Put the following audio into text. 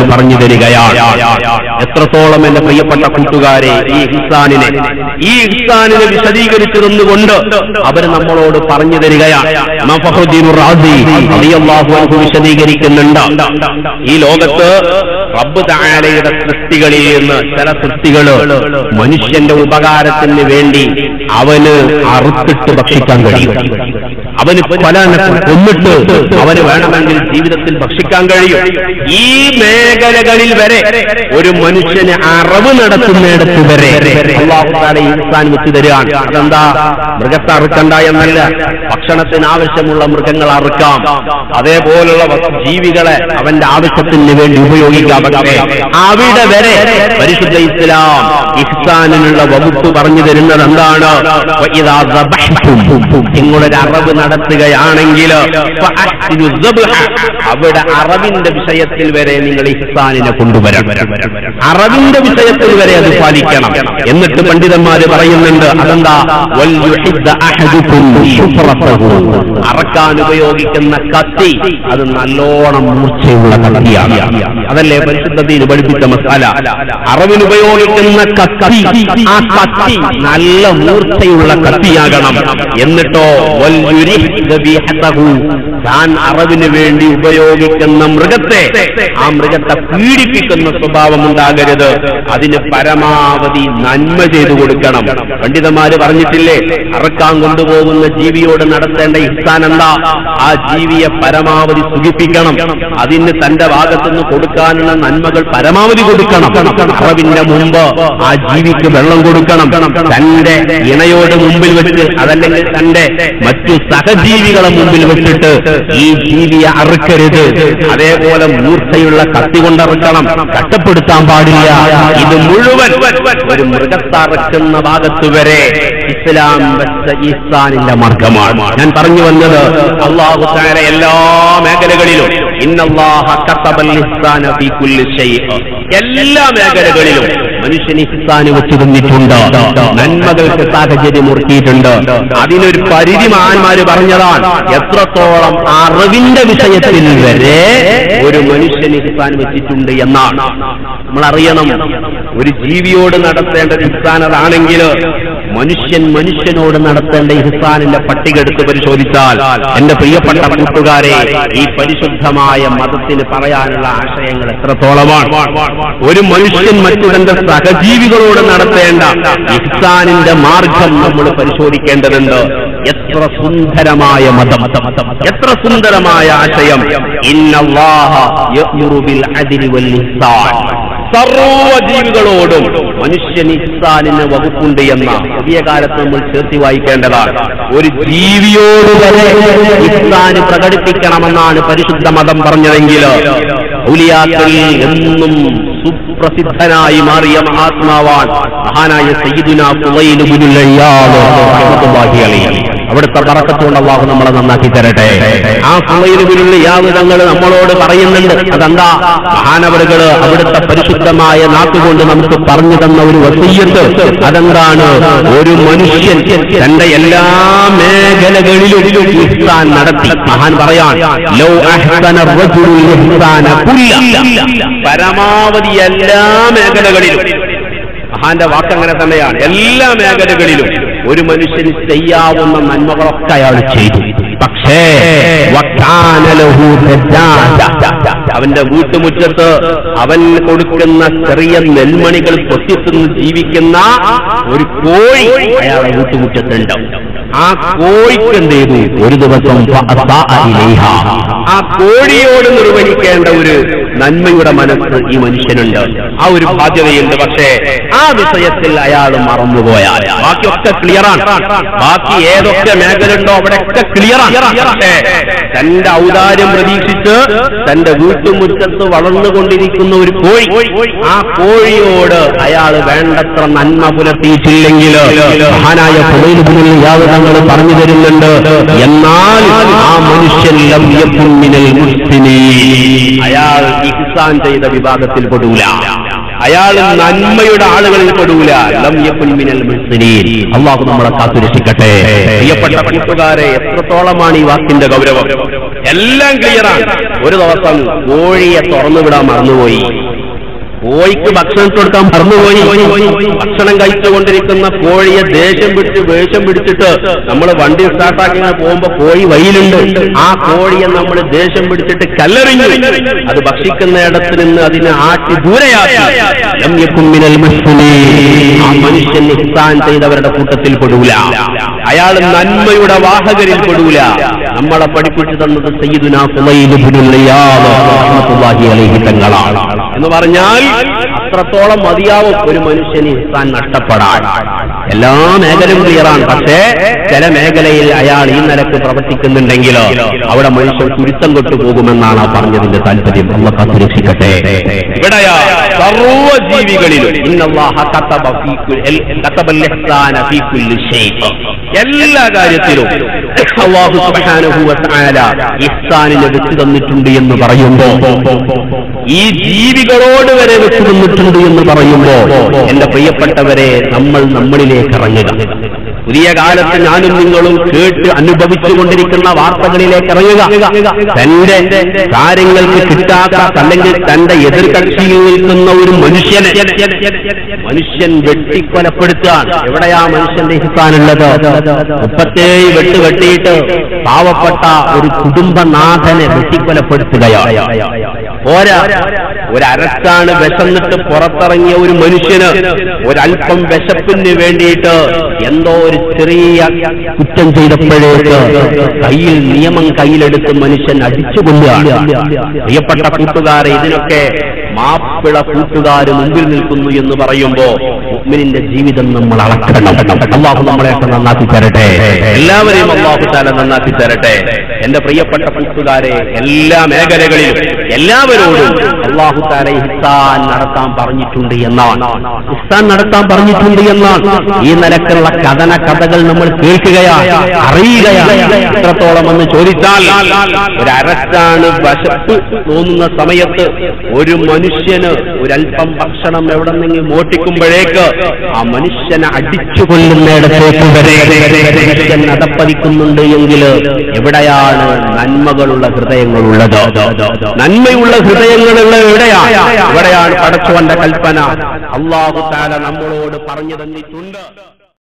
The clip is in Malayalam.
പറഞ്ഞു തരികയാണ് എത്രത്തോളം എന്റെ പ്രിയപ്പെട്ട കൂട്ടുകാരെ ഈ ഇഹ്സാനിനെ ഈ ഇഹ്സാനിനെ വിശദീകരിച്ചു തന്നുകൊണ്ട് അവർ നമ്മളോട് പറഞ്ഞു തരികയാണ് ഇമാം ഫഖ്റുദ്ദീൻ റാസി റളിയല്ലാഹു അൻഹു വിശദീകരിക്കുന്നുണ്ട് ഈ ലോകത്ത് റബ്ബ് തആലയുടെ സൃഷ്ടികളിൽ നിന്ന് ചില സൃഷ്ടികൾ മനുഷ്യന്റെ ഉപകാരത്തിന് വേണ്ടി അവന് അറുത്തിട്ട് ഭക്ഷിക്കാൻ കഴിയും അവന് പല കൊന്നിട്ട് അവന് വേണമെങ്കിൽ ജീവിതത്തിൽ ഭക്ഷിക്കാൻ കഴിയും ഈ മേഖലകളിൽ വരെ ഒരു മനുഷ്യന് അറിവ് നടത്തുന്നിടത്ത് വരെ അള്ളാഹു താല ഇൻസാൻ വെച്ച് തരികയാണ് അതെന്താ മൃഗത്തെ അറുക്കണ്ട എന്നല്ല ഭക്ഷണത്തിന് ആവശ്യമുള്ള മൃഗങ്ങൾ അറുക്കാം അതേപോലുള്ള വസ്തു- ജീവികളെ അവന്റെ ആവശ്യത്തിന് വേണ്ടി ഉപയോഗിക്കാം പക്ഷേ അവിടെ വരെ പരിശുദ്ധ ഇസ്ലാം ഇഹ്സാനിനുള്ള വകുപ്പ് പറഞ്ഞു തരുന്നത് എന്താണ് വഇദാ ദബഹ്തും നിങ്ങളൊരു അറബ് നടത്തുകയാണെങ്കിൽ ഫഅഹ്സിനു ദബ്ഹ. അവിടെ അറബിന്റെ വിഷയത്തിൽ വരെ നിങ്ങൾ ഇഹ്സാനിനെ കൊണ്ടുവരണം അറബിന്റെ വിഷയത്തിൽ വരെ അത് പാലിക്കണം എന്നിട്ട് പണ്ഡിതന്മാര് പറയുന്നുണ്ട് അതെന്താ വൽ യുഹിദ്ദ അഹദുക്കും ശുഫ്രത്തഹു. അറക്കാൻ ഉപയോഗിക്കുന്ന കത്തി അത് നല്ലോണം മൂർച്ചയുള്ള കത്തിയാണ് അതല്ലേ പരിശുദ്ധത്തിന് പഠിപ്പിച്ച മസാല അറവിന് ഉപയോഗിക്കുന്ന കത്തി ആ കത്തി നല്ല മൂർച്ചയുള്ള കത്തിയാകണം എന്നിട്ടോ വൽ യുരിഹ് ദബീഹതഹു. താൻ അറവിന് വേണ്ടി ഉപയോഗിക്കുന്ന മൃഗത്തെ ആ മൃഗത്തെ പീഡിപ്പിക്കുന്ന സ്വഭാവം ഉണ്ടാകരുത് അതിന് പരമാവധി നന്മ ചെയ്തു കൊടുക്കണം പണ്ഡിതന്മാര് പറഞ്ഞിട്ടില്ലേ അറക്കാൻ കൊണ്ടുപോകുന്ന ജീവിയോട് നടത്തേണ്ട ഇഹ്സാൻ എന്താ ആ ജീവിയെ പരമാവധി സുഖിപ്പിക്കണം അതിന് തന്റെ ഭാഗത്തുനിന്ന് കൊടുക്കാനുള്ള നന്മകൾ പരമാവധി കൊടുക്കണം അറവിന്റെ മുമ്പ് ആ ജീവിക്ക് വെള്ളം കൊടുക്കണം തന്റെ ഇണയോട് മുമ്പിൽ വെച്ച് അതല്ലെങ്കിൽ തന്റെ മറ്റു സഹജീവികളെ മുമ്പിൽ വെച്ചിട്ട് ഈ ജീവിയെ അറുക്കരുത് അതേപോലെ മൂർച്ചയുള്ള കത്തി കൊണ്ടറുക്കണം കഷ്ടപ്പെടുത്താൻ പാടില്ല ഇത് മുഴുവൻ ഒരു മൃഗത്തറക്കുന്ന ഭാഗത്ത് വരെ ഇസ്ലാം വെച്ച ഈസാനിന്റെ മാർഗമാണ് ഞാൻ പറഞ്ഞു വന്നത് അള്ളാഹു താര എല്ലാ മേഖലകളിലും ഇന്നല്ലാഹ കസബൽ ഇഹ്സാന ഫീ കുല്ലി ശൈഅ. എല്ലാ മേഖലകളിലും മനുഷ്യന് ഇഹ്സാന് വെച്ച് തന്നിട്ടുണ്ട് നന്മകൾക്ക് സാഹചര്യം ഒരുക്കിയിട്ടുണ്ട് അതിനൊരു പരിധി മഹാന്മാര് പറഞ്ഞതാണ് എത്രത്തോളം അറിവിന്റെ വിഷയത്തിൽ വരെ ഒരു മനുഷ്യന് ഇഹ്സാൻ വെച്ചിട്ടുണ്ട് എന്നാണ് നമ്മൾ അറിയണം ഒരു ജീവിയോട് നടത്തേണ്ട ഒരു ഇഹ്സാൻ അതാണെങ്കിൽ മനുഷ്യൻ മനുഷ്യനോട് നടത്തേണ്ട ഇഹ്സാനിന്റെ പട്ടിക എടുത്ത് പരിശോധിച്ചാൽ എന്റെ പ്രിയപ്പെട്ട കൂട്ടുകാരെ ഈ പരിശുദ്ധമായ മതത്തിന് പറയാനുള്ള ആശയങ്ങൾ എത്രത്തോളമാണ് ഒരു മനുഷ്യൻ മറ്റു തന്റെ സഹജീവികളോട് നടത്തേണ്ട ഇഹ്സാനിന്റെ മാർഗം നമ്മൾ പരിശോധിക്കേണ്ടതുണ്ട് എത്ര സുന്ദരമായ മതം എത്ര സുന്ദരമായ ആശയം ഇന്നല്ലാഹ യഅ്മുറു ബിൽ അദ്ലി വൽ ഇഹ്സാൻ സർവജീവികളോടും മനുഷ്യന് ഇഹ്സാനിന് വകുപ്പുണ്ട് എന്ന പുതിയ കാലത്ത് നമ്മൾ ചേർത്തി വായിക്കേണ്ടതാണ് ഒരു ജീവിയോട് വരെ ഇഹ്സാന് പ്രകടിപ്പിക്കണമെന്നാണ് പരിശുദ്ധ മതം പറഞ്ഞതെങ്കിൽ ഔലിയാക്കൾ എന്നും സുപ്രസിദ്ധനായി മാറിയ മഹാത്മാവാൻ മഹാനായ സയ്യിദുന ഫുളൈൽ ഇബ്നുൽ ഇയാദ് റഹ്മത്തുള്ളാഹി അലൈഹി അവിടുത്തെ ബറക്കത്തുകൊണ്ട് അള്ളാഹു നമ്മളെ നന്നാക്കി തരട്ടെ ആ ഫുളൈലുബിലുള്ള യാതൊരങ്ങൾ നമ്മളോട് പറയുന്നുണ്ട് അതെന്താ മഹാനവറുകള് അവിടുത്തെ പരിശുദ്ധമായ നാക്കുകൊണ്ട് നമുക്ക് പറഞ്ഞു തന്ന ഒരു വസീയത്ത് അതെന്താണ് ഒരു മനുഷ്യൻ തന്റെ എല്ലാ മേഖലകളിലും ഇഹ്സാൻ നടത്തി മഹാൻ പറയാൻ ലൗ അഹ്സന റജുലുൽ ഇഹ്സാന കുല്ല പരമാവധി എല്ലാ മേഖലകളിലും മഹാന്റെ വാക്ക് അങ്ങനെ തന്നെയാണ് എല്ലാ മേഖലകളിലും ഒരു മനുഷ്യന് ചെയ്യാവുന്ന നന്മകളൊക്കെ അയാൾ ചെയ്തു പക്ഷേ വക്കാന ലഹു ദജ്ജാജ. അവന്റെ വീട്ടുമുറ്റത്ത് അവൻ കൊടുക്കുന്ന ചെറിയ നെൽമണികൾ പൊട്ടിത്തുന്ന് ജീവിക്കുന്ന ഒരു കോഴി അയാളെ വീട്ടുമുറ്റത്തുണ്ട് ആ കോഴിക്ക് എന്ത് ചെയ്തു ഒരു ദിവസം ഫഅസാഅ ഇലൈഹ. ആ കോഴിയോട് നിർവഹിക്കേണ്ട ഒരു നന്മയുടെ മനസ്സ് ഈ മനുഷ്യനുണ്ട് ആ ഒരു ബാധ്യതയുണ്ട് പക്ഷേ ആ വിഷയത്തിൽ അയാൾ മറന്നുപോയാൽ ബാക്കിയൊക്കെ ക്ലിയറാണ് ബാക്കി ഏതൊക്കെ മേഖല ഉണ്ടോ അവിടെയൊക്കെ ക്ലിയറാണ് പക്ഷേ തന്റെ ഔദാര്യം പ്രതീക്ഷിച്ച് തന്റെ വീട്ടുമുറ്റത്ത് വളർന്നുകൊണ്ടിരിക്കുന്ന ഒരു കോഴി ആ കോഴിയോട് അയാൾ വേണ്ടത്ര നന്മ പുലർത്തിയിട്ടില്ലെങ്കിൽ മഹാനായ യാതൊരു പറഞ്ഞു തരുന്നുണ്ട് എന്നാൽ ആ മനുഷ്യൻ ലം യകുൻ മിനൽ മുഹ്സിനീൻ. അയാൾ ഇഹ്സാൻ ചെയ്ത വിഭാഗത്തിൽ പെടൂല അയാൾ നന്മയുടെ ആളുകളിൽ പെടൂല ലം യകുൻ മിനൽ മുഹ്സിനീൻ. അള്ളാഹു നമ്മളെ കാത്തുരക്ഷിക്കട്ടെ പ്രിയപ്പെട്ട കൂട്ടുകാരെ എത്രത്തോളമാണ് ഈ വാക്കിന്റെ ഗൗരവം എല്ലാം ക്ലിയറാണ് ഒരു ദിവസം കോഴിയെ തുറന്നു വിടാൻ മറന്നുപോയി കോഴിക്ക് ഭക്ഷണം കൊടുക്കാൻ മറന്നുപോയി ഭക്ഷണം കഴിച്ചുകൊണ്ടിരിക്കുന്ന കോഴിയെ ദേഷ്യം പിടിച്ച് വേഷം പിടിച്ചിട്ട് നമ്മൾ വണ്ടി സ്റ്റാർട്ടാക്കി ഇങ്ങനെ പോകുമ്പോ കോഴി വയിലുണ്ട് ആ കോഴിയെ നമ്മൾ ദേഷ്യം പിടിച്ചിട്ട് കല്ലെറിഞ്ഞു അത് ഭക്ഷിക്കുന്ന ഇടത്ത് നിന്ന് അതിനെ ആട്ടി ദൂരെയാക്കി ലം യകുൻ മിനൽ മുഹ്സിനീൻ. ആ മനുഷ്യൻ ഇഹ്സാൻ ചെയ്തവരുടെ കൂട്ടത്തിൽ പെടൂല അയാൾ നന്മയുടെ വാഹകരിൽ പെടൂല നമ്മളെ പഠിപ്പിച്ചു തന്നത് സയ്യിദുനാ ഫുളൈൽ ഇബ്നുൽ ഇയാദ് റഹ്മത്തുള്ളാഹി അലൈഹി തങ്ങളാണ് എന്ന് പറഞ്ഞാൽ അത്രത്തോളം മതിയാവും ഒരു മനുഷ്യന് ഇഹ്സാൻ നഷ്ടപ്പെടാൻ എല്ലാ മേഖലയും ക്ലിയറാണ് പക്ഷേ ചില മേഖലയിൽ അയാൾ ഈ നിലക്ക് പ്രവർത്തിക്കുന്നുണ്ടെങ്കിലോ അവിടെ മനുഷ്യൻ കുരുത്തം കൊണ്ടു പോകുമെന്നാണ് ആ പറഞ്ഞതിന്റെ താല്പര്യം അള്ള കാത്തുരക്ഷിക്കട്ടെ ഇവിടെയാ സർവ്വ ജീവികളിലും ഇന്നല്ലാഹ കതബ ഫീ കുൽ- എൽ- കതബൽ ഇഹ്സാന ഫീ കുല്ലി ഷൈء. എല്ലാ കാര്യത്തിലും അള്ളാഹു സുബ്ഹാനഹു വ തആല ഇഹ്സാനിനെ വെച്ച് തന്നിട്ടുണ്ട് എന്ന് പറയുമ്പോ ഈ ജീവികളോട് വരെ വെച്ച് തന്നിട്ടുണ്ട് എന്ന് പറയുമ്പോ എന്റെ പ്രിയപ്പെട്ടവരെ നമ്മൾ നമ്മളിലേക്ക് ഇറങ്ങുക പുതിയ കാലത്ത് ഞാനും നിങ്ങളും കേട്ട് അനുഭവിച്ചുകൊണ്ടിരിക്കുന്ന വാർത്തകളിലേക്ക് ഇറങ്ങുക തന്റെ കാര്യങ്ങൾക്ക് കിട്ടാത്ത അല്ലെങ്കിൽ തന്റെ എതിർകക്ഷിയിൽ നിൽക്കുന്ന ഒരു മനുഷ്യനെ മനുഷ്യൻ വെട്ടിക്കൊലപ്പെടുത്തുകയാണ് എവിടെയാ മനുഷ്യന്റെ ഹിസാനുള്ളത് മുപ്പത്തേഴ് വെട്ട് വെട്ടിയിട്ട് പാവപ്പെട്ട ഒരു കുടുംബനാഥനെ വെട്ടിക്കൊലപ്പെടുത്തുകയാണ് പോരാ ഒരരക്കാണ് വിശന്നിട്ട് പുറത്തിറങ്ങിയ ഒരു മനുഷ്യന് ഒരല്പം വിശപ്പിന് വേണ്ടിയിട്ട് എന്തോ ഒരു ചെറിയ കുറ്റം ചെയ്തപ്പോഴേക്ക് കയ്യിൽ നിയമം കയ്യിലെടുത്ത് മനുഷ്യൻ അടിച്ചു കൊല്ലുകയാണ് പ്രിയപ്പെട്ട കൂട്ടുകാരെ ഇതിനൊക്കെ മാപ്പിള കൂട്ടുകാർ മുമ്പിൽ നിൽക്കുന്നു എന്ന് പറയുമ്പോ മുഅ്മിനിന്റെ ജീവിതം നമ്മൾ അളക്കണം അള്ളാഹു നമ്മളെയൊക്കെ നന്നാക്കി തരട്ടെ എല്ലാവരെയും അള്ളാഹു താല നന്നാക്കി തരട്ടെ എന്റെ പ്രിയപ്പെട്ട കൂട്ടുകാരെ എല്ലാ മേഖലകളിലും എല്ലാവരോടും അള്ളാഹു താല ഇഹ്സാൻ നടത്താൻ പറഞ്ഞിട്ടുണ്ട് എന്നാണ് ഇഹ്സാൻ നടത്താൻ പറഞ്ഞിട്ടുണ്ട് എന്നാണ് ഈ നിലക്കുള്ള കഥന കഥകൾ നമ്മൾ കേൾക്കുകയാണ് അറിയുകയാണ് എത്രത്തോളം എന്ന് ചോദിച്ചാൽ ഒരു അരച്ചാണ് വശപ്പ് തോന്നുന്ന സമയത്ത് ഒരു മനുഷ്യന് ഒരല്പം ഭക്ഷണം എവിടെ നിന്നെങ്കിലും മോട്ടിക്കുമ്പോഴേക്ക് ആ മനുഷ്യനെ അടിച്ചു കൊല്ലുന്നിടത്തേക്ക് വരെ മനുഷ്യൻ അതപ്പതിക്കുന്നുണ്ട് എങ്കിൽ എവിടെയാണ് നന്മകളുള്ള ഹൃദയങ്ങളുള്ളത് നന്മയുള്ള ഹൃദയങ്ങളുള്ള എവിടെയാണ് എവിടെയാണ് പടച്ചവന്റെ കൽപ്പന അള്ളാഹു താല നമ്മളോട് പറഞ്ഞു തന്നിട്ടുണ്ട്